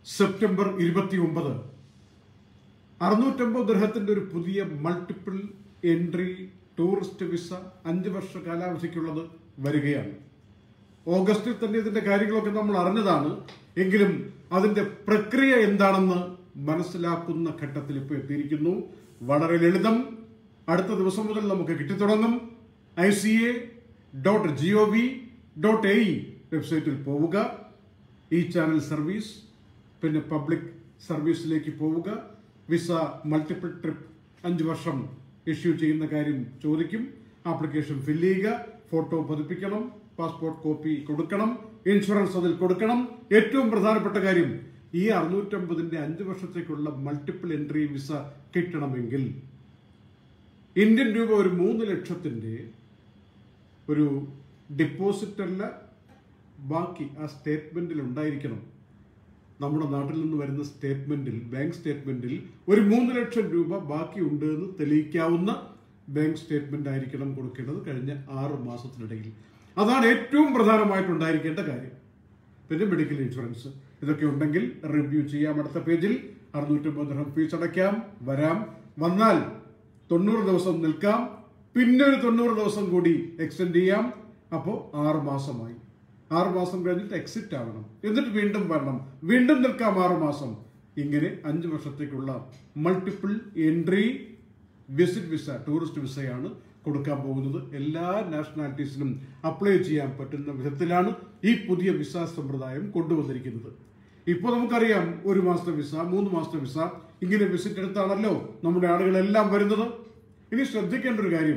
September ഇരുപത്തി ഒമ്പത് അറുന്നൂറ്റമ്പത് ദൃഹത്തിന്റെ ഒരു പുതിയ മൾട്ടിപ്പിൾ എൻട്രി ടൂറിസ്റ്റ് വിസ അഞ്ച് വർഷ കാലാവധിക്കുള്ളത് വരികയാണ് ഓഗസ്റ്റിൽ തന്നെ ഇതിന്റെ കാര്യങ്ങളൊക്കെ നമ്മൾ അറിഞ്ഞതാണ് എങ്കിലും അതിന്റെ പ്രക്രിയ എന്താണെന്ന് മനസ്സിലാക്കുന്ന ഘട്ടത്തിൽ ഇപ്പോൾ എത്തിയിരിക്കുന്നു വളരെ ലളിതം അടുത്ത ദിവസം മുതൽ നമുക്ക് കിട്ടിത്തുടങ്ങും I C A dot G O V dot A വെബ്സൈറ്റിൽ പോവുക ഈ ചാനൽ സർവീസ് പിന്നെ പബ്ലിക് സർവീസിലേക്ക് പോവുക വിസ മൾട്ടിപ്പിൾ ട്രിപ്പ് അഞ്ച് വർഷം ഇഷ്യൂ ചെയ്യുന്ന കാര്യം ചോദിക്കും ആപ്ലിക്കേഷൻ ഫില്ല് ചെയ്യുക ഫോട്ടോ പതിപ്പിക്കണം പാസ്പോർട്ട് കോപ്പി കൊടുക്കണം ഇൻഷുറൻസ് അതിൽ കൊടുക്കണം ഏറ്റവും പ്രധാനപ്പെട്ട കാര്യം ഈ അറുന്നൂറ്റമ്പതിന്റെ അഞ്ച് വർഷത്തേക്കുള്ള മൾട്ടിപ്പിൾ എൻട്രി വിസ കിട്ടണമെങ്കിൽ ഇന്ത്യൻ രൂപ ഒരു മൂന്ന് ലക്ഷത്തിന്റെ ഒരു ഡിപ്പോസിറ്റ് അല്ല ബാക്കി ആ സ്റ്റേറ്റ്മെന്റിൽ ഉണ്ടായിരിക്കണം നമ്മുടെ നാട്ടിൽ നിന്ന് വരുന്ന സ്റ്റേറ്റ്മെന്റിൽ ബാങ്ക് സ്റ്റേറ്റ്മെന്റിൽ ഒരു മൂന്ന് ലക്ഷം രൂപ ബാക്കിയുണ്ട് എന്ന് തെളിയിക്കാവുന്ന ബാങ്ക് സ്റ്റേറ്റ്മെന്റ് ആയിരിക്കണം കൊടുക്കേണ്ടത് കഴിഞ്ഞ ആറ് മാസത്തിനിടയിൽ അതാണ് ഏറ്റവും പ്രധാനമായിട്ടുണ്ടായിരിക്കേണ്ട കാര്യം പിന്നെ മെഡിക്കൽ ഇൻഷുറൻസ് ഇതൊക്കെ ഉണ്ടെങ്കിൽ റിവ്യൂ ചെയ്യാം അടുത്ത പേജിൽ അറുന്നൂറ്റമ്പത് ദിർഹം ഫീസ് അടയ്ക്കാം വരാം വന്നാൽ തൊണ്ണൂറ് ദിവസം നിൽക്കാം പിന്നെ ഒരു തൊണ്ണൂറ് ദിവസം കൂടി എക്സ്റ്റെൻഡ് ചെയ്യാം അപ്പോൾ ആറ് മാസമായി ആറ് മാസം കഴിഞ്ഞിട്ട് എക്സിറ്റ് ആവണം എന്നിട്ട് വീണ്ടും വരണം വീണ്ടും നിൽക്കാം ആറ് മാസം ഇങ്ങനെ അഞ്ച് വർഷത്തേക്കുള്ള multiple entry visit visa tourist വിസയാണ് കൊടുക്കാൻ പോകുന്നത് എല്ലാ നാഷണാലിറ്റീസിനും അപ്ലൈ ചെയ്യാൻ പറ്റുന്ന വിധത്തിലാണ് ഈ പുതിയ വിസ സമ്പ്രദായം കൊണ്ടുവന്നിരിക്കുന്നത് ഇപ്പോൾ നമുക്കറിയാം ഒരു മാസത്തെ വിസ മൂന്ന് മാസത്തെ വിസ ഇങ്ങനെ വിസിറ്റ് എടുത്താണല്ലോ നമ്മുടെ ആളുകളെല്ലാം വരുന്നത് ഇനി ശ്രദ്ധിക്കേണ്ട ഒരു കാര്യം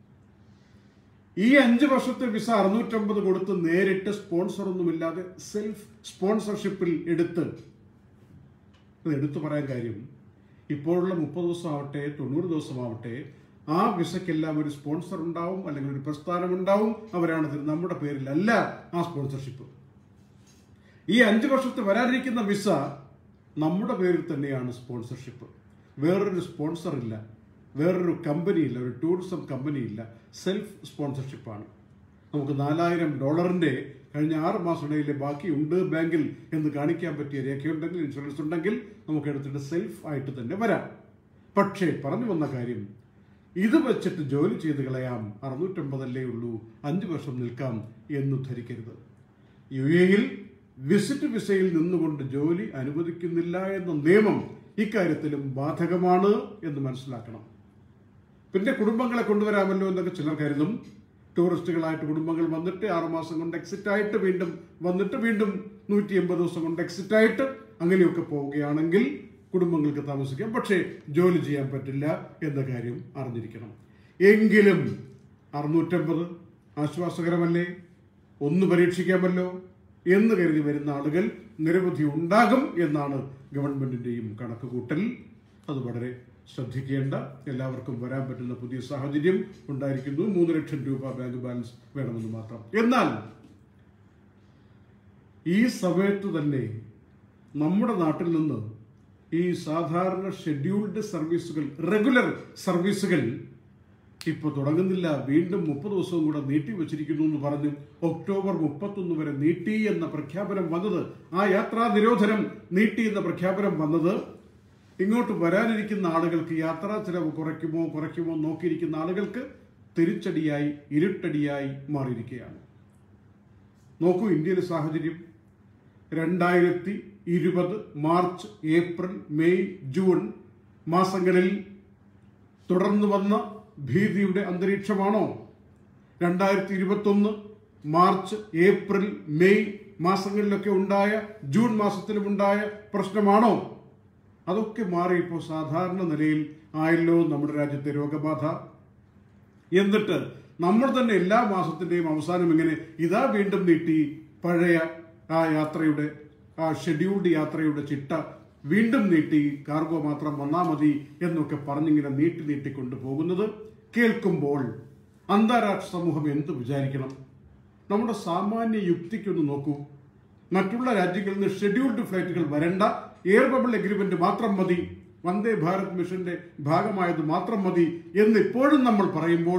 ഈ അഞ്ച് വർഷത്തെ വിസ അറുന്നൂറ്റമ്പത് കൊടുത്ത് നേരിട്ട് സ്പോൺസർ ഒന്നുമില്ലാതെ സെൽഫ് സ്പോൺസർഷിപ്പിൽ എടുത്ത് ഇത് എടുത്തു പറയാൻ കാര്യം ഇപ്പോഴുള്ള മുപ്പത് ദിവസം ആവട്ടെ തൊണ്ണൂറ് ദിവസമാവട്ടെ ആ വിസയ്ക്കെല്ലാം ഒരു സ്പോൺസർ ഉണ്ടാവും അല്ലെങ്കിൽ ഒരു പ്രസ്ഥാനം ഉണ്ടാവും അവരാണ് ഇത് നമ്മുടെ പേരിലല്ല ആ സ്പോൺസർഷിപ്പ് ഈ അഞ്ച് വർഷത്തെ വരാനിരിക്കുന്ന വിസ നമ്മുടെ പേരിൽ തന്നെയാണ് സ്പോൺസർഷിപ്പ് വേറൊരു സ്പോൺസർ ഇല്ല വേറൊരു കമ്പനി ഇല്ല ഒരു ടൂറിസം കമ്പനി ഇല്ല സെൽഫ് സ്പോൺസർഷിപ്പാണ് നമുക്ക് നാലായിരം ഡോളറിന്റെ കഴിഞ്ഞ ആറ് മാസത്തിനിടയിലെ ബാക്കി ഉണ്ട് ബാങ്കിൽ എന്ന് കാണിക്കാൻ പറ്റിയ രേഖയുണ്ടെങ്കിൽ ഇൻഷുറൻസ് ഉണ്ടെങ്കിൽ നമുക്ക് എടുത്തിട്ട് സെൽഫ് ആയിട്ട് തന്നെ വരാം പക്ഷേ പറഞ്ഞു വന്ന കാര്യം ഇത് വെച്ചിട്ട് ജോലി ചെയ്ത് കളയാം അറുന്നൂറ്റമ്പതല്ലേ ഉള്ളൂ അഞ്ച് വർഷം നിൽക്കാം എന്ന് ധരിക്കരുത് യു എയിൽ വിസിറ്റ് വിസയിൽ നിന്നുകൊണ്ട് ജോലി അനുവദിക്കുന്നില്ല എന്ന നിയമം ഇക്കാര്യത്തിലും ബാധകമാണ് എന്ന് മനസ്സിലാക്കണം പിന്നെ കുടുംബങ്ങളെ കൊണ്ടുവരാമല്ലോ എന്നൊക്കെ ചിലർ കരുതും ടൂറിസ്റ്റുകളായിട്ട് കുടുംബങ്ങൾ വന്നിട്ട് ആറുമാസം കൊണ്ട് എക്സിറ്റ് ആയിട്ട് വീണ്ടും വന്നിട്ട് വീണ്ടും നൂറ്റി എൺപത് ദിവസം കൊണ്ട് എക്സിറ്റ് ആയിട്ട് അങ്ങനെയൊക്കെ പോവുകയാണെങ്കിൽ കുടുംബങ്ങൾക്ക് താമസിക്കാം പക്ഷേ ജോലി ചെയ്യാൻ പറ്റില്ല എന്ന കാര്യം അറിഞ്ഞിരിക്കണം എങ്കിലും അറുന്നൂറ്റമ്പത് ആശ്വാസകരമല്ലേ ഒന്ന് പരീക്ഷിക്കാമല്ലോ എന്ന് കരുതി വരുന്ന ആളുകൾ നിരവധി ഉണ്ടാകും എന്നാണ് ഗവൺമെന്റിന്റെയും കണക്കുകൂട്ടൽ അത് വളരെ ശ്രദ്ധിക്കേണ്ട എല്ലാവർക്കും വരാൻ പറ്റുന്ന പുതിയ സാഹചര്യം ഉണ്ടായിരിക്കുന്നു മൂന്ന് ലക്ഷം രൂപ ബാങ്ക് ബാലൻസ് വേണമെന്ന് മാത്രം എന്നാൽ ഈ സമയത്ത് തന്നെ നമ്മുടെ നാട്ടിൽ നിന്ന് ഈ സാധാരണ ഷെഡ്യൂൾഡ് സർവീസുകൾ റെഗുലർ സർവീസുകൾ ഇപ്പൊ തുടങ്ങുന്നില്ല വീണ്ടും മുപ്പത് ദിവസവും കൂടെ നീട്ടി വെച്ചിരിക്കുന്നു എന്ന് പറഞ്ഞു ഒക്ടോബർ മുപ്പത്തൊന്ന് വരെ നീട്ടി എന്ന പ്രഖ്യാപനം വന്നത് ആ യാത്രാ നിരോധനം നീട്ടി എന്ന പ്രഖ്യാപനം വന്നത് ഇങ്ങോട്ട് വരാനിരിക്കുന്ന ആളുകൾക്ക് യാത്രാ ചെലവ് കുറയ്ക്കുമോ കുറയ്ക്കുമോ നോക്കിയിരിക്കുന്ന ആളുകൾക്ക് തിരിച്ചടിയായി ഇരുട്ടടിയായി മാറിയിരിക്കുകയാണ് നോക്കൂ ഇന്ത്യയിലെ സാഹചര്യം രണ്ടായിരത്തി ഇരുപത് മാർച്ച് ഏപ്രിൽ മെയ് ജൂൺ മാസങ്ങളിൽ തുടർന്നു വന്ന ഭീതിയുടെ അന്തരീക്ഷമാണോ രണ്ടായിരത്തി ഇരുപത്തൊന്ന് മാർച്ച് ഏപ്രിൽ മെയ് മാസങ്ങളിലൊക്കെ ഉണ്ടായ ജൂൺ മാസത്തിലും ഉണ്ടായ പ്രശ്നമാണോ അതൊക്കെ മാറി ഇപ്പോൾ സാധാരണ നിലയിൽ ആയല്ലോ നമ്മുടെ രാജ്യത്തെ രോഗബാധ എന്നിട്ട് നമ്മൾ തന്നെ എല്ലാ മാസത്തിന്റെയും അവസാനം ഇങ്ങനെ ഇതാ വീണ്ടും നീട്ടി പഴയ ആ യാത്രയുടെ ആ ഷെഡ്യൂൾഡ് യാത്രയുടെ ചിട്ട വീണ്ടും നീട്ടി കാർഗോ മാത്രം വന്നാൽ മതി എന്നൊക്കെ പറഞ്ഞിങ്ങനെ നീട്ടി നീട്ടിക്കൊണ്ട് പോകുന്നത് കേൾക്കുമ്പോൾ അന്താരാഷ്ട്ര സമൂഹം എന്ത് വിചാരിക്കണം നമ്മുടെ സാമാന്യ യുക്തിക്കൊന്ന് നോക്കൂ മറ്റുള്ള രാജ്യങ്ങളിൽ നിന്ന് ഷെഡ്യൂൾഡ് ഫ്ലൈറ്റുകൾ വരണ്ട എയർ ബബിൾ എഗ്രിമെന്റ് മാത്രം മതി വന്ദേ ഭാരത് മിഷന്റെ ഭാഗമായത് മാത്രം മതി എന്ന് ഇപ്പോഴും നമ്മൾ പറയുമ്പോൾ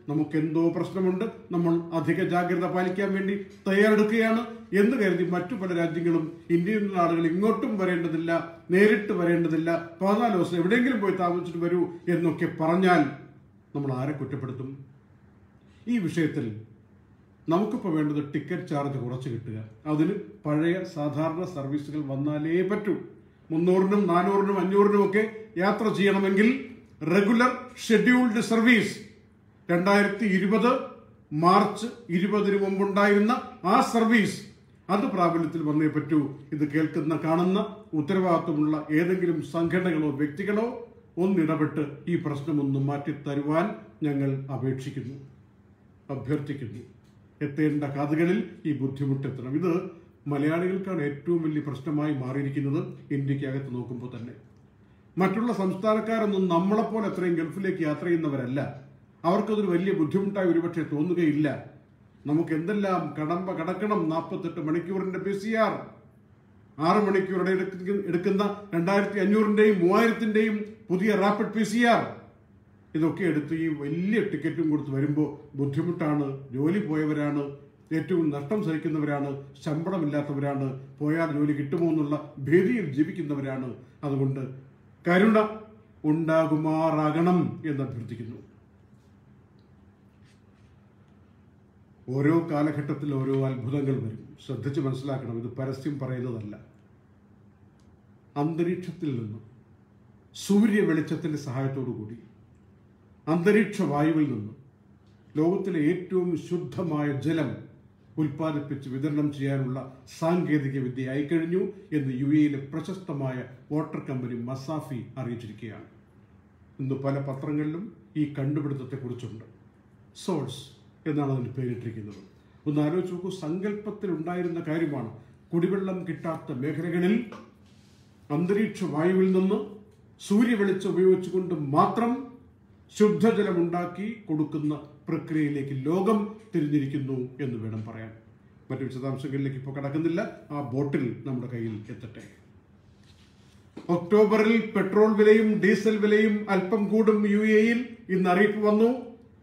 നമുക്ക് എന്തോ പ്രശ്നമുണ്ട് നമ്മൾ അധിക ജാഗ്രത പാലിക്കാൻ വേണ്ടി തയ്യാറെടുക്കുകയാണ് എന്ന് കരുതി മറ്റു പല രാജ്യങ്ങളും ഇന്ത്യയിൽ നിന്നുള്ള ആളുകൾ ഇങ്ങോട്ടും വരേണ്ടതില്ല നേരിട്ട് വരേണ്ടതില്ല പതിനാല് ദിവസം എവിടെയെങ്കിലും പോയി താമസിച്ചിട്ട് വരൂ എന്നൊക്കെ പറഞ്ഞാൽ നമ്മൾ ആരെ കുറ്റപ്പെടുത്തും ഈ വിഷയത്തിൽ നമുക്കിപ്പോൾ വേണ്ടത് ടിക്കറ്റ് ചാർജ് കുറച്ച് കിട്ടുക അതിന് പഴയ സാധാരണ സർവീസുകൾ വന്നാലേ പറ്റൂ മുന്നൂറിനും നാനൂറിനും അഞ്ഞൂറിനും ഒക്കെ യാത്ര ചെയ്യണമെങ്കിൽ റെഗുലർ ഷെഡ്യൂൾഡ് സർവീസ് രണ്ടായിരത്തി ഇരുപത് മാർച്ച് ഇരുപതിന് മുമ്പുണ്ടായിരുന്ന ആ സർവീസ് അത് പ്രാബല്യത്തിൽ വന്നേ പറ്റൂ ഇത് കേൾക്കുന്ന കാണുന്ന ഉത്തരവാദിത്വമുള്ള ഏതെങ്കിലും സംഘടനകളോ വ്യക്തികളോ ഒന്നിടപെട്ട് ഈ പ്രശ്നമൊന്ന് മാറ്റി തരുവാൻ ഞങ്ങൾ അപേക്ഷിക്കുന്നു അഭ്യർത്ഥിക്കുന്നു എത്തേണ്ട കാതുകളിൽ ഈ ബുദ്ധിമുട്ടെത്തണം ഇത് മലയാളികൾക്കാണ് ഏറ്റവും വലിയ പ്രശ്നമായി മാറിയിരിക്കുന്നത് ഇന്ത്യക്കകത്ത് നോക്കുമ്പോൾ തന്നെ മറ്റുള്ള സംസ്ഥാനക്കാരൊന്നും നമ്മളെപ്പോലെ അത്രയും ഗൾഫിലേക്ക് യാത്ര ചെയ്യുന്നവരല്ല അവർക്കതൊരു വലിയ ബുദ്ധിമുട്ടായി ഒരുപക്ഷെ തോന്നുകയില്ല നമുക്ക് എന്തെല്ലാം കടമ്പ കടക്കണം നാൽപ്പത്തെട്ട് മണിക്കൂറിന്റെ പി സി ആർ ആറ് മണിക്കൂറുടെ എടുക്ക- എടുക്കുന്ന രണ്ടായിരത്തി അഞ്ഞൂറിന്റെയും മൂവായിരത്തിന്റെയും പുതിയ റാപ്പിഡ് പി സി ആർ ഇതൊക്കെ എടുത്ത് ഈ വലിയ ടിക്കറ്റും കൊടുത്ത് വരുമ്പോൾ ബുദ്ധിമുട്ടാണ് ജോലി പോയവരാണ് ഏറ്റവും നഷ്ടം സഹിക്കുന്നവരാണ് ശമ്പളമില്ലാത്തവരാണ് പോയാൽ ജോലി കിട്ടുമോ എന്നുള്ള ഭീതിയിൽ ജീവിക്കുന്നവരാണ് അതുകൊണ്ട് കരുണ ഉണ്ടാകുമാറാകണം എന്ന് അഭ്യർത്ഥിക്കുന്നു ഓരോ കാലഘട്ടത്തിൽ ഓരോ അത്ഭുതങ്ങൾ വരും ശ്രദ്ധിച്ച് മനസ്സിലാക്കണം ഇത് പരസ്യം പറയുന്നതല്ല അന്തരീക്ഷത്തിൽ നിന്നും സൂര്യ വെളിച്ചത്തിന്റെ സഹായത്തോടു കൂടി അന്തരീക്ഷ വായുവിൽ നിന്നും ലോകത്തിലെ ഏറ്റവും ശുദ്ധമായ ജലം ഉൽപ്പാദിപ്പിച്ച് വിതരണം ചെയ്യാനുള്ള സാങ്കേതിക വിദ്യ ആയിക്കഴിഞ്ഞു എന്ന് യു എയിലെ പ്രശസ്തമായ വാട്ടർ കമ്പനി മസാഫി അറിയിച്ചിരിക്കുകയാണ് ഇന്ന് പല പത്രങ്ങളിലും ഈ കണ്ടുപിടുത്തത്തെക്കുറിച്ചുണ്ട് സോഴ്സ് എന്നാണ് അതിന് പേരിട്ടിരിക്കുന്നത് ഒന്ന് ആലോചിച്ച് നോക്കൂ സങ്കല്പത്തിൽ ഉണ്ടായിരുന്ന കാര്യമാണ് കുടിവെള്ളം കിട്ടാത്ത മേഖലകളിൽ അന്തരീക്ഷ വായുവിൽ നിന്ന് സൂര്യവെളിച്ചം ഉപയോഗിച്ചുകൊണ്ട് മാത്രം ശുദ്ധജലം ഉണ്ടാക്കി കൊടുക്കുന്ന പ്രക്രിയയിലേക്ക് ലോകം തിരിഞ്ഞിരിക്കുന്നു എന്ന് വേണം പറയാൻ മറ്റു വിശദാംശങ്ങളിലേക്ക് ഇപ്പോൾ കടക്കുന്നില്ല ആ ബോട്ടിൽ നമ്മുടെ കയ്യിൽ എത്തട്ടെ ഒക്ടോബറിൽ പെട്രോൾ വിലയും ഡീസൽ വിലയും അല്പം കൂടും യു എയിൽ ഇന്ന് അറിയിപ്പ് വന്നു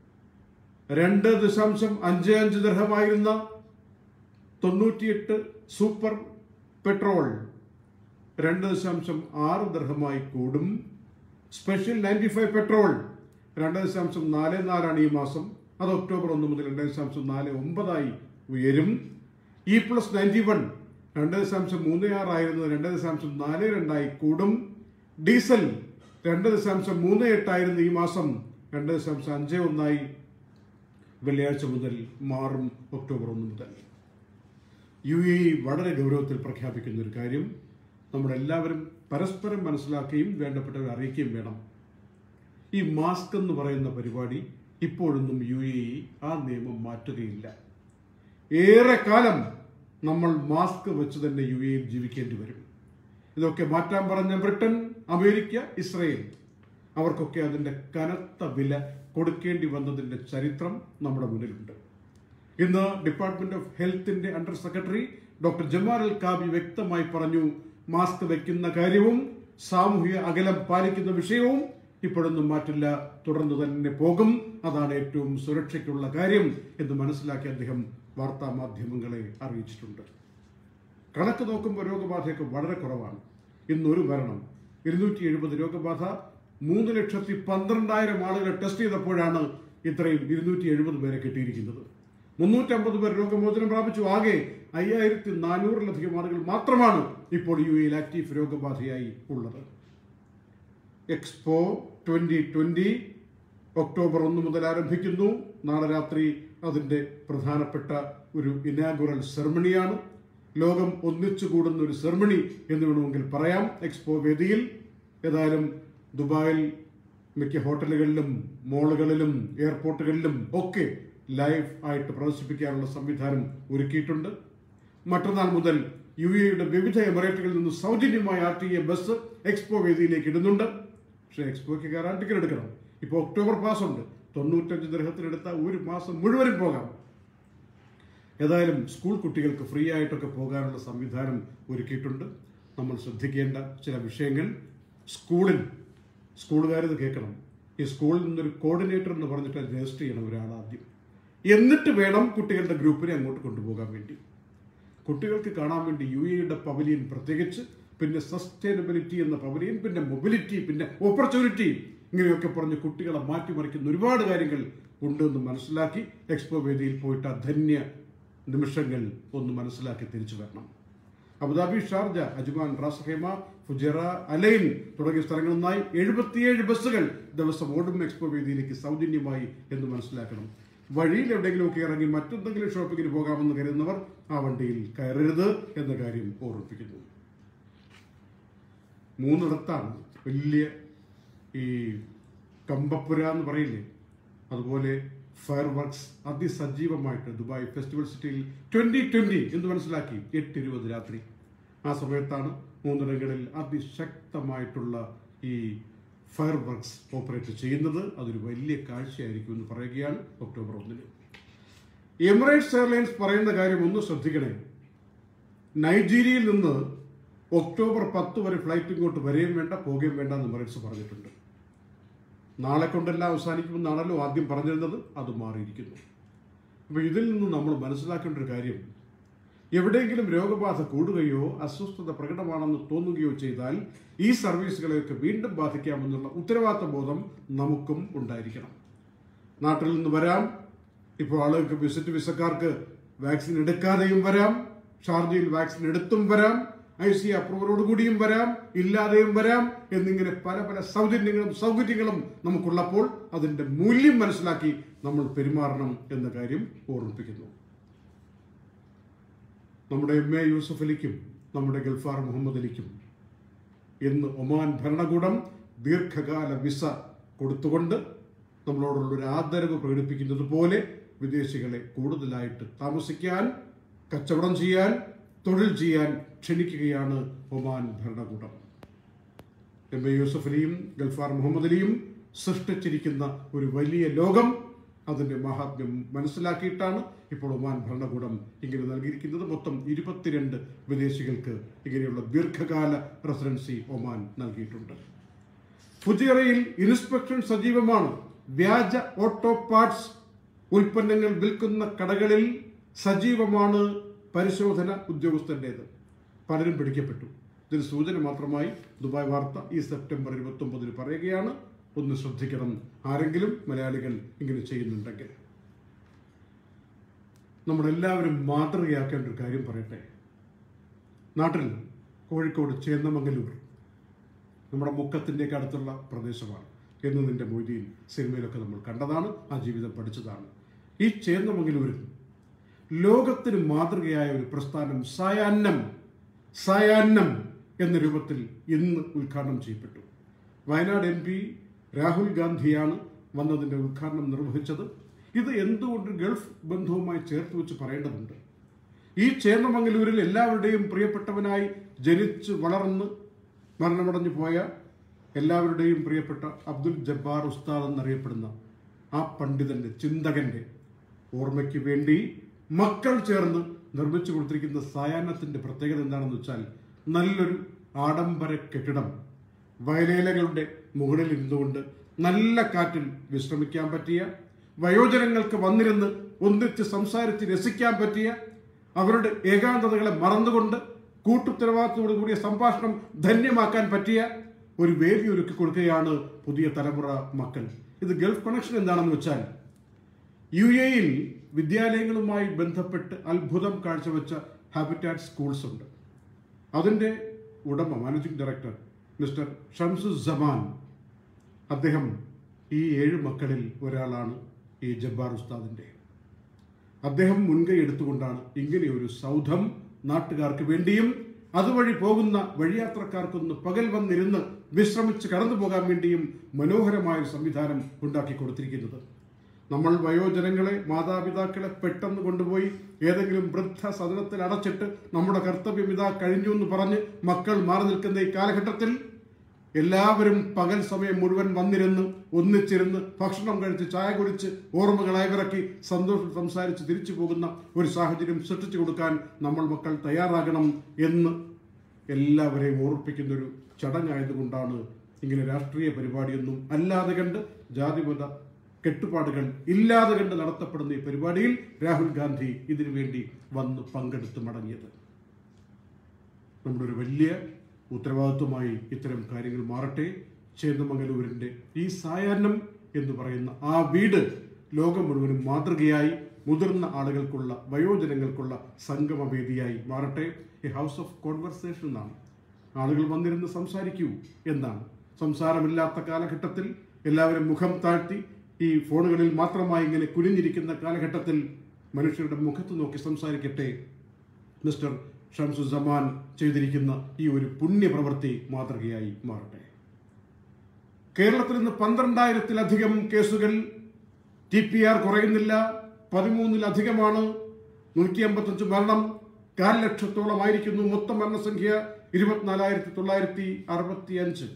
രണ്ട് ദശാംശം അഞ്ച് അഞ്ച് ദർഹമായിരുന്ന തൊണ്ണൂറ്റിയെട്ട് സൂപ്പർ പെട്രോൾ രണ്ട് ദശാംശം ആറ് ദർഹമായി കൂടും സ്പെഷ്യൽ നയൻറ്റി ഫൈവ് പെട്രോൾ രണ്ട് ദശാംശം നാല് നാലാണ് ഈ മാസം അത് ഒക്ടോബർ ഒന്ന് മുതൽ രണ്ട് ദശാംശം നാല് ഒമ്പതായി ഉയരും ഇ പ്ലസ് നയൻറ്റി വൺ രണ്ട് ദശാംശം മൂന്ന് ആറായിരുന്നത് രണ്ട് ദശാംശം നാല് രണ്ടായി കൂടും ഡീസൽ രണ്ട് ദശാംശം മൂന്ന് എട്ടായിരുന്നു ഈ മാസം രണ്ട് ദശാംശം അഞ്ച് ഒന്നായി വെള്ളിയാഴ്ച മുതൽ മാറും ഒക്ടോബർ ഒന്ന് മുതൽ യു എ ഇ വളരെ ഗൗരവത്തിൽ പ്രഖ്യാപിക്കുന്ന ഒരു കാര്യം നമ്മളെല്ലാവരും പരസ്പരം മനസ്സിലാക്കുകയും വേണ്ടപ്പെട്ടവരെ അറിയിക്കുകയും വേണം ഈ മാസ്ക് എന്ന് പറയുന്ന പരിപാടി ഇപ്പോഴൊന്നും യു എ ഇ ആ നിയമം മാറ്റുകയില്ല ഏറെ കാലം നമ്മൾ മാസ്ക് വെച്ച് തന്നെ യു എയിൽ ജീവിക്കേണ്ടി വരും ഇതൊക്കെ മാറ്റാൻ പറഞ്ഞ ബ്രിട്ടൻ അമേരിക്ക ഇസ്രയേൽ അവർക്കൊക്കെ അതിന്റെ കനത്ത വില കൊടുക്കേണ്ടി വന്നതിന്റെ ചരിത്രം നമ്മുടെ മുന്നിലുണ്ട് ഇന്ന് ഡിപ്പാർട്ട്മെന്റ് ഓഫ് ഹെൽത്തിന്റെ under secretary doctor Jamal Al Kaabi വ്യക്തമായി പറഞ്ഞു മാസ്ക് വെക്കുന്ന കാര്യവും സാമൂഹിക അകലം പാലിക്കുന്ന വിഷയവും ഇപ്പോഴൊന്നും മാറ്റില്ല തുടർന്ന് തന്നെ പോകും അതാണ് ഏറ്റവും സുരക്ഷയ്ക്കുള്ള കാര്യം എന്ന് മനസ്സിലാക്കി അദ്ദേഹം വാർത്താ മാധ്യമങ്ങളെ അറിയിച്ചിട്ടുണ്ട് കണക്ക് നോക്കുമ്പോൾ രോഗബാധയൊക്കെ വളരെ കുറവാണ് ഇന്നൊരു മരണം ഇരുന്നൂറ്റി എഴുപത് രോഗബാധ മൂന്ന് ലക്ഷത്തി പന്ത്രണ്ടായിരം ആളുകളെ ടെസ്റ്റ് ചെയ്തപ്പോഴാണ് ഇത്രയും ഇരുന്നൂറ്റി എഴുപത് പേരെ കിട്ടിയിരിക്കുന്നത് മുന്നൂറ്റമ്പത് പേർ രോഗമോചനം പ്രാപിച്ചു ആകെ അയ്യായിരത്തി നാനൂറിലധികം ആളുകൾ മാത്രമാണ് ഇപ്പോൾ യു എയിൽ ആക്റ്റീവ് രോഗബാധയായി ഉള്ളത് എക്സ്പോ ട്വന്റി ട്വന്റി ഒക്ടോബർ ഒന്ന് മുതൽ ആരംഭിക്കുന്നു നാളെ രാത്രി അതിന്റെ പ്രധാനപ്പെട്ട ഒരു ഇനാഗുറൽ സെറമണിയാണ് ലോകം ഒന്നിച്ചു കൂടുന്ന ഒരു സെറമണി എന്ന് വേണമെങ്കിൽ പറയാം എക്സ്പോ വേദിയിൽ ഏതായാലും ദുബായിൽ മിക്ക ഹോട്ടലുകളിലും മോളുകളിലും എയർപോർട്ടുകളിലും ഒക്കെ ലൈവ് ആയിട്ട് പ്രദർശിപ്പിക്കാനുള്ള സംവിധാനം ഒരുക്കിയിട്ടുണ്ട് മറ്റന്നാൾ മുതൽ യു എയുടെ വിവിധ എമിറേറ്റുകളിൽ നിന്ന് സൗജന്യമായി R T A bus Expo വേദിയിലേക്ക് ഇടുന്നുണ്ട് പക്ഷേ എക്സ്പോയ്ക്ക് കയറാൻ ടിക്കറ്റ് എടുക്കണം ഇപ്പോൾ ഒക്ടോബർ പാസ് ഉണ്ട് തൊണ്ണൂറ്റഞ്ച് ദൃഹത്തിനെടുത്ത ഒരു മാസം മുഴുവനും പോകാം ഏതായാലും സ്കൂൾ കുട്ടികൾക്ക് ഫ്രീ ആയിട്ടൊക്കെ പോകാനുള്ള സംവിധാനം ഒരുക്കിയിട്ടുണ്ട് നമ്മൾ ശ്രദ്ധിക്കേണ്ട ചില വിഷയങ്ങൾ സ്കൂളിൽ സ്കൂളുകാരിത് കേൾക്കണം ഈ സ്കൂളിൽ നിന്നൊരു കോർഡിനേറ്റർ എന്ന് പറഞ്ഞിട്ട് രജിസ്റ്റർ ചെയ്യണം ഒരാൾ ആദ്യം എന്നിട്ട് വേണം കുട്ടികളുടെ ഗ്രൂപ്പിനെ അങ്ങോട്ട് കൊണ്ടുപോകാൻ വേണ്ടി കുട്ടികൾക്ക് കാണാൻ വേണ്ടി യു എയുടെ പവലിയൻ പ്രത്യേകിച്ച് പിന്നെ സസ്റ്റൈനബിലിറ്റി എന്ന പവലിയൻ പിന്നെ മൊബിലിറ്റി പിന്നെ ഓപ്പർച്യൂണിറ്റി ഇങ്ങനെയൊക്കെ പറഞ്ഞ് കുട്ടികളെ മാറ്റിമറിക്കുന്ന ഒരുപാട് കാര്യങ്ങൾ ഉണ്ടെന്ന് മനസ്സിലാക്കി എക്സ്പോ വേദിയിൽ പോയിട്ട് ആ ധന്യ നിമിഷങ്ങൾ ഒന്ന് മനസ്സിലാക്കി തിരിച്ചു വരണം Abu Dhabi Sharjah Ajman Ras Al Khaimah Fujairah Al Ain തുടങ്ങിയ സ്ഥലങ്ങളിൽ നിന്നായി എഴുപത്തിയേഴ് ബസ്സുകൾ ദിവസം ഓടും എക്സ്പോ വേദിയിലേക്ക് സൗജന്യമായി എന്ന് മനസ്സിലാക്കണം വഴിയിൽ എവിടെയെങ്കിലുമൊക്കെ ഇറങ്ങി മറ്റെന്തെങ്കിലും ഷോപ്പിങ്ങിന് പോകാമെന്ന് കരുതുന്നവർ ആ വണ്ടിയിൽ കയറരുത് എന്ന കാര്യം ഓർമ്മിപ്പിക്കുന്നു മൂന്നിടത്താണ് വലിയ ഈ കമ്പപ്പുര എന്ന് പറയില്ലേ അതുപോലെ ഫയർ വർക്ക്സ് അതിസജീവമായിട്ട് ദുബായ് ഫെസ്റ്റിവൽ സിറ്റിയിൽ ട്വന്റി ട്വന്റി എന്ന് മനസ്സിലാക്കി എട്ട് ഇരുപത് രാത്രി ആ സമയത്താണ് മൂന്നിടങ്ങളിൽ അതിശക്തമായിട്ടുള്ള ഈ ഫയർ വർക്ക്സ് ഓപ്പറേറ്റ് ചെയ്യുന്നത് അതൊരു വലിയ കാഴ്ചയായിരിക്കും എന്ന് പറയുകയാണ് ഒക്ടോബർ ഒന്നിന് എമിറേറ്റ്സ് എയർലൈൻസ് പറയുന്ന കാര്യം ഒന്ന് ശ്രദ്ധിക്കണേ നൈജീരിയയിൽ നിന്ന് ഒക്ടോബർ പത്ത് വരെ ഫ്ലൈറ്റ് ഇങ്ങോട്ട് വരികയും വേണ്ട പോകുകയും വേണ്ട എന്ന് എമിറേറ്റ്സ് പറഞ്ഞിട്ടുണ്ട് നാളെ കൊണ്ടെല്ലാം അവസാനിക്കുമെന്നാണല്ലോ ആദ്യം പറഞ്ഞിരുന്നത് അത് മാറിയിരിക്കുന്നു അപ്പോൾ ഇതിൽ നിന്ന് നമ്മൾ മനസ്സിലാക്കേണ്ട ഒരു കാര്യം എവിടെയെങ്കിലും രോഗബാധ കൂടുകയോ അസ്വസ്ഥത പ്രകടമാണെന്ന് തോന്നുകയോ ചെയ്താൽ ഈ സർവീസുകളെയൊക്കെ വീണ്ടും ബാധിക്കാമെന്നുള്ള ഉത്തരവാദിത്ത ബോധം നമുക്കും ഉണ്ടായിരിക്കണം നാട്ടിൽ നിന്ന് വരാം ഇപ്പോൾ ആളുകൾക്ക് വിസിറ്റ് വിസക്കാർക്ക് വാക്സിൻ എടുക്കാതെയും വരാം ഷാർജയിൽ വാക്സിൻ എടുത്തും വരാം ഐ സി അപ്രൂവലോട് കൂടിയും വരാം ഇല്ലാതെയും വരാം എന്നിങ്ങനെ പല പല സൗജന്യങ്ങളും സൗകര്യങ്ങളും നമുക്കുള്ളപ്പോൾ അതിന്റെ മൂല്യം മനസ്സിലാക്കി നമ്മൾ പെരുമാറണം എന്ന കാര്യം ഓർമ്മിപ്പിക്കുന്നു നമ്മുടെ എം എ യൂസഫ് അലിക്കും നമ്മുടെ ഗൾഫാർ മുഹമ്മദ് അലിക്കും ഇന്ന് ഒമാൻ ഭരണകൂടം ദീർഘകാല വിസ കൊടുത്തുകൊണ്ട് നമ്മളോടുള്ള ഒരു ആദരവ് പ്രകടിപ്പിക്കുന്നത് പോലെ വിദേശികളെ കൂടുതലായിട്ട് താമസിക്കാൻ കച്ചവടം ചെയ്യാൻ തൊഴിൽ ചെയ്യാൻ ക്ഷണിക്കുകയാണ് ഒമാൻ ഭരണകൂടം എം എ യൂസഫ് അലിയും ഗൾഫാർ മുഹമ്മദ് അലിയും സൃഷ്ടിച്ചിരിക്കുന്ന ഒരു വലിയ ലോകം അതിന്റെ മഹാത്മ്യം മനസ്സിലാക്കിയിട്ടാണ് ഇപ്പോൾ ഒമാൻ ഭരണകൂടം ഇങ്ങനെ നൽകിയിരിക്കുന്നത് മൊത്തം ഇരുപത്തിരണ്ട് വിദേശികൾക്ക് ഇങ്ങനെയുള്ള ദീർഘകാല റെസിഡൻസി ഒമാൻ നൽകിയിട്ടുണ്ട് ഫുജിയറയിൽ ഇൻസ്പെക്ഷൻ സജീവമാണ് വ്യാജ ഓട്ടോ പാർട്സ് ഉൽപ്പന്നങ്ങൾ വിൽക്കുന്ന കടകളിൽ സജീവമാണ് പരിശോധന ഉദ്യോഗസ്ഥന്റേത് പലരും പിടിക്കപ്പെട്ടു ഇതിന് സൂചന മാത്രമായി ദുബായ് വാർത്ത ഈ സെപ്റ്റംബർ ഇരുപത്തി ഒമ്പതിന് പറയുകയാണ് ഒന്ന് ശ്രദ്ധിക്കണം ആരെങ്കിലും മലയാളികൾ ഇങ്ങനെ ചെയ്യുന്നുണ്ടെങ്കിൽ നമ്മളെല്ലാവരും മാതൃകയാക്കേണ്ട ഒരു കാര്യം പറയട്ടെ നാട്ടിൽ കോഴിക്കോട് ചേന്നമംഗലൂർ നമ്മുടെ മുക്കത്തിൻ്റെയൊക്കെ അടുത്തുള്ള പ്രദേശമാണ് എന്ന് നിന്റെ മൊയ്തീൻ സിനിമയിലൊക്കെ നമ്മൾ കണ്ടതാണ് ആ ജീവിതം പഠിച്ചതാണ് ഈ ചേന്നമംഗലൂരിൽ ലോകത്തിന് മാതൃകയായ ഒരു പ്രസ്ഥാനം സായാന്നം സായാന്നം എന്ന രൂപത്തിൽ ഇന്ന് ഉദ്ഘാടനം ചെയ്യപ്പെട്ടു വയനാട് എം പി രാഹുൽ ഗാന്ധിയാണ് വന്നതിന്റെ ഉദ്ഘാടനം നിർവഹിച്ചത് ഇത് എന്തുകൊണ്ട് ഗൾഫ് ബന്ധവുമായി ചേർത്ത് വെച്ച് പറയേണ്ടതുണ്ട് ഈ ചേന്നമംഗലൂരിൽ എല്ലാവരുടെയും പ്രിയപ്പെട്ടവനായി ജനിച്ച് വളർന്ന് മരണമടഞ്ഞു പോയ എല്ലാവരുടെയും പ്രിയപ്പെട്ട അബ്ദുൽ ജബ്ബാർ ഉസ്താദ് എന്നറിയപ്പെടുന്ന ആ പണ്ഡിതന്റെ ചിന്തകന്റെ ഓർമ്മയ്ക്ക് വേണ്ടി മക്കൾ ചേർന്ന് നിർമ്മിച്ചു കൊടുത്തിരിക്കുന്ന സായാഹ്നത്തിന്റെ പ്രത്യേകത എന്താണെന്ന് വെച്ചാൽ നല്ലൊരു ആഡംബര കെട്ടിടം വയലേലകളുടെ മുകളിൽ ഇരുന്നുകൊണ്ട് നല്ല കാറ്റിൽ വിശ്രമിക്കാൻ പറ്റിയ വയോജനങ്ങൾക്ക് വന്നിരുന്ന് ഒന്നിച്ച് സംസാരിച്ച് രസിക്കാൻ പറ്റിയ അവരുടെ ഏകാന്തതകളെ മറന്നുകൊണ്ട് കൂട്ടുത്തരവാദിത്തത്തോടു കൂടിയ സംഭാഷണം ധന്യമാക്കാൻ പറ്റിയ ഒരു വേദി ഒരുക്കി കൊടുക്കുകയാണ് പുതിയ തലമുറ മക്കൾ ഇത് ഗൾഫ് കണക്ഷൻ എന്താണെന്ന് വെച്ചാൽ യു എയിൽ വിദ്യാലയങ്ങളുമായി ബന്ധപ്പെട്ട് അത്ഭുതം കാഴ്ചവെച്ച ഹാബിറ്റാറ്റ് സ്കൂൾസ് ഉണ്ട് അതിൻ്റെ ഉടമ managing director mister Shamsu Saman അദ്ദേഹം ഈ ഏഴ് മക്കളിൽ ഒരാളാണ് ഈ ജബ്ബാർ ഉസ്താദിൻ്റെ അദ്ദേഹം മുൻകൈ എടുത്തുകൊണ്ടാണ് ഇങ്ങനെയൊരു സൗധം നാട്ടുകാർക്ക് വേണ്ടിയും അതുവഴി പോകുന്ന വഴിയാത്രക്കാർക്കൊന്ന് പകൽ വന്നിരുന്ന് വിശ്രമിച്ച് കടന്നു പോകാൻ വേണ്ടിയും മനോഹരമായ ഒരു സംവിധാനം ഉണ്ടാക്കി കൊടുത്തിരിക്കുന്നത് നമ്മൾ വയോജനങ്ങളെ മാതാപിതാക്കളെ പെട്ടെന്ന് കൊണ്ടുപോയി ഏതെങ്കിലും വൃദ്ധ സദനത്തിൽ അടച്ചിട്ട് നമ്മുടെ കർത്തവ്യം ഇതാ കഴിഞ്ഞു എന്ന് പറഞ്ഞ് മക്കൾ മാറി നിൽക്കുന്ന ഈ കാലഘട്ടത്തിൽ എല്ലാവരും പകൽ സമയം മുഴുവൻ വന്നിരുന്ന് ഒന്നിച്ചിരുന്ന് ഭക്ഷണം കഴിച്ച് ചായ കുടിച്ച് ഓർമ്മകൾ അയവിറക്കി സന്തോഷം സംസാരിച്ച് തിരിച്ചു പോകുന്ന ഒരു സാഹചര്യം സൃഷ്ടിച്ചു കൊടുക്കാൻ നമ്മൾ മക്കൾ തയ്യാറാകണം എന്ന് എല്ലാവരെയും ഓർപ്പിക്കുന്ന ഒരു ചടങ്ങായതുകൊണ്ടാണ് ഇങ്ങനെ രാഷ്ട്രീയ പരിപാടിയൊന്നും അല്ലാതെ കണ്ട് ജാതിമത കെട്ടുപാടുകൾ ഇല്ലാതെ കണ്ട് നടത്തപ്പെടുന്ന ഈ പരിപാടിയിൽ രാഹുൽ ഗാന്ധി ഇതിനു വേണ്ടി വന്ന് പങ്കെടുത്ത് മടങ്ങിയത് നമ്മുടെ ഒരു വലിയ ഉത്തരവാദിത്വമായി ഇത്തരം കാര്യങ്ങൾ മാറട്ടെ ചേന്ദമംഗലൂരിന്റെ ഈ സായാഹ്നം എന്ന് പറയുന്ന ആ വീട് ലോകം മുഴുവനും മാതൃകയായി മുതിർന്ന ആളുകൾക്കുള്ള വയോജനങ്ങൾക്കുള്ള സംഗമവേദിയായി മാറട്ടെ എ ഹൗസ് ഓഫ് കോൺവെർസേഷൻ എന്നാണ് ആളുകൾ വന്നിരുന്ന് സംസാരിക്കൂ എന്നാണ് സംസാരമില്ലാത്ത കാലഘട്ടത്തിൽ എല്ലാവരും മുഖം താഴ്ത്തി ഈ ഫോണുകളിൽ മാത്രമായി ഇങ്ങനെ കുനിഞ്ഞിരിക്കുന്ന കാലഘട്ടത്തിൽ മനുഷ്യരുടെ മുഖത്ത് നോക്കി സംസാരിക്കട്ടെ മിസ്റ്റർ ഷംസുസമാൻ ചെയ്തിരിക്കുന്ന ഈ ഒരു പുണ്യപ്രവൃത്തി മാതൃകയായി മാറട്ടെ കേരളത്തിൽ നിന്ന് പന്ത്രണ്ടായിരത്തിലധികം കേസുകൾ ടി പി ആർ കുറയുന്നില്ല പതിമൂന്നിലധികമാണ് നൂറ്റി അമ്പത്തഞ്ച് മരണം കാൽ ലക്ഷത്തോളമായിരിക്കുന്നു മൊത്തം മരണസംഖ്യ ഇരുപത്തിനാലായിരത്തി തൊള്ളായിരത്തി അറുപത്തി അഞ്ച്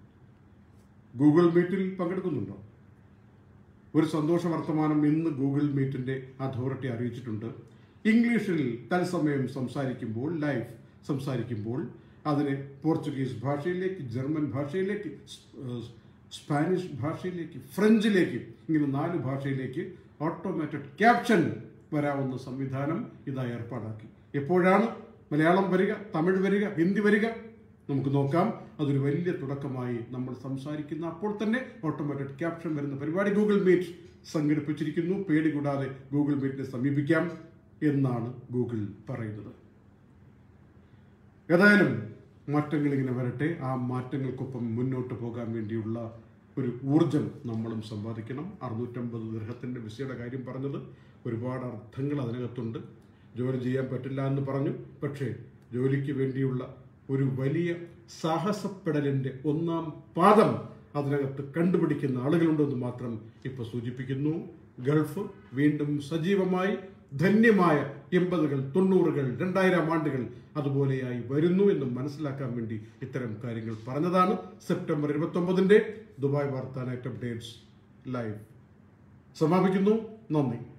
ഗൂഗിൾ മീറ്റിൽ പങ്കെടുക്കുന്നുണ്ടോ ഒരു സന്തോഷ വർത്തമാനം ഇന്ന് ഗൂഗിൾ മീറ്റിന്റെ അതോറിറ്റി അറിയിച്ചിട്ടുണ്ട് ഇംഗ്ലീഷിൽ തത്സമയം സംസാരിക്കുമ്പോൾ ലൈവ് സംസാരിക്കുമ്പോൾ അതിനെ പോർച്ചുഗീസ് ഭാഷയിലേക്ക് ജർമ്മൻ ഭാഷയിലേക്ക് സ്- ഏഹ് സ്പാനിഷ് ഭാഷയിലേക്ക് ഫ്രഞ്ചിലേക്ക് ഇങ്ങനെ നാല് ഭാഷയിലേക്ക് ഓട്ടോമാറ്റഡ് ക്യാപ്ഷൻ വരാവുന്ന സംവിധാനം ഇതാ ഏർപ്പാടാക്കി എപ്പോഴാണ് മലയാളം വരിക തമിഴ് വരിക ഹിന്ദി വരിക നമുക്ക് നോക്കാം അതൊരു വലിയ തുടക്കമായി നമ്മൾ സംസാരിക്കുന്ന അപ്പോൾ തന്നെ ഓട്ടോമാറ്റഡ് ക്യാപ്ഷൻ വരുന്ന പരിപാടി ഗൂഗിൾ മീറ്റ് സംഘടിപ്പിച്ചിരിക്കുന്നു പേടി കൂടാതെ ഗൂഗിൾ മീറ്റിനെ സമീപിക്കാം എന്നാണ് ഗൂഗിൾ പറയുന്നത് ഏതായാലും മാറ്റങ്ങൾ ഇങ്ങനെ വരട്ടെ ആ മാറ്റങ്ങൾക്കൊപ്പം മുന്നോട്ട് പോകാൻ വേണ്ടിയുള്ള ഒരു ഊർജം നമ്മളും സമ്പാദിക്കണം അറുന്നൂറ്റമ്പത് ദൃഹത്തിന്റെ വിസയുടെ കാര്യം പറഞ്ഞത് ഒരുപാട് അർത്ഥങ്ങൾ അതിനകത്തുണ്ട് ജോലി ചെയ്യാൻ പറ്റില്ല എന്ന് പറഞ്ഞു പക്ഷേ ജോലിക്ക് വേണ്ടിയുള്ള ഒരു വലിയ സാഹസപ്പെടലിന്റെ ഒന്നാം പാദം അതിനകത്ത് കണ്ടുപിടിക്കുന്ന ആളുകളുണ്ടെന്ന് മാത്രം ഇപ്പൊ സൂചിപ്പിക്കുന്നു ഗൾഫ് വീണ്ടും സജീവമായി ധന്യമായ എൺപതുകൾ തൊണ്ണൂറുകൾ രണ്ടായിരം ആണ്ടുകൾ അതുപോലെയായി വരുന്നു എന്ന് മനസ്സിലാക്കാൻ വേണ്ടി ഇത്തരം കാര്യങ്ങൾ പറഞ്ഞതാണ് സെപ്റ്റംബർ ഇരുപത്തി ഒമ്പതിന്റെ ദുബായ് വാർത്താ നൈറ്റ് അപ്ഡേറ്റ്സ് ലൈവ് സമാപിക്കുന്നു നന്ദി